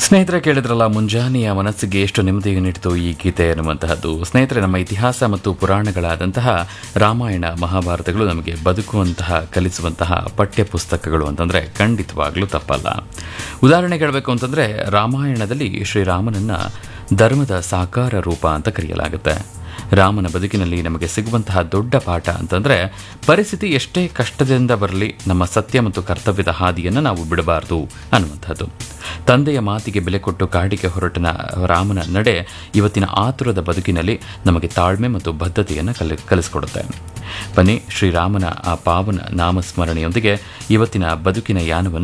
ಸ್ನೇಹಿತರೆ ಕೇಳಿದ್ರಲ್ಲ ಮುಂಜಾನೆಯ ಮನಸ್ಸಿಗೆ ಎಷ್ಟು ನೆಮ್ಮದಿಗೆ ನೀಡಿತು ಈ ಗೀತೆ ಎನ್ನುವಂತಹದ್ದು ಸ್ನೇಹಿತರೆ ನಮ್ಮ ಇತಿಹಾಸ ಮತ್ತು ಪುರಾಣಗಳಾದಂತಹ ರಾಮಾಯಣ ಮಹಾಭಾರತಗಳು ನಮಗೆ ಬದುಕುವಂತಹ ಕಲಿಸುವಂತಹ ಪಠ್ಯ ಪುಸ್ತಕಗಳು ಅಂತಂದ್ರೆ ಖಂಡಿತವಾಗ್ಲೂ ತಪ್ಪಲ್ಲ ಉದಾಹರಣೆ ಹೇಳಬೇಕು ಅಂತಂದ್ರೆ ರಾಮಾಯಣದಲ್ಲಿ ಶ್ರೀರಾಮನನ್ನ ಧರ್ಮದ ಸಾಕಾರ ರೂಪ ಅಂತ ಕರೆಯಲಾಗುತ್ತೆ ರಾಮನ ಬದುಕಿನಲ್ಲಿ ನಮಗೆ ಸಿಗುವಂತಹ ದೊಡ್ಡ ಪಾಠ ಅಂತಂದ್ರೆ ಪರಿಸ್ಥಿತಿ ಎಷ್ಟೇ ಕಷ್ಟದಿಂದ ಬರಲಿ ನಮ್ಮ ಸತ್ಯ ಮತ್ತು ಕರ್ತವ್ಯದ ಹಾದಿಯನ್ನು ನಾವು ಬಿಡಬಾರದು ಅನ್ನುವಂಥದ್ದು ತಂದೆಯ ಮಾತಿಗೆ ಬೆಲೆ ಕೊಟ್ಟು ಕಾಡಿಗೆ ಹೊರಟನ ರಾಮನ ನಡೆ ಇವತ್ತಿನ ಆತುರದ ಬದುಕಿನಲ್ಲಿ ನಮಗೆ ತಾಳ್ಮೆ ಮತ್ತು ಬದ್ಧತೆಯನ್ನು ಕಲಿ ಕಲಿಸ್ಕೊಡುತ್ತೆ ಬನ್ನಿ ಶ್ರೀರಾಮನ ಆ ಪಾವನ ನಾಮಸ್ಮರಣೆಯೊಂದಿಗೆ ಇವತ್ತಿನ ಬದುಕಿನ ಯಾನವನ್ನು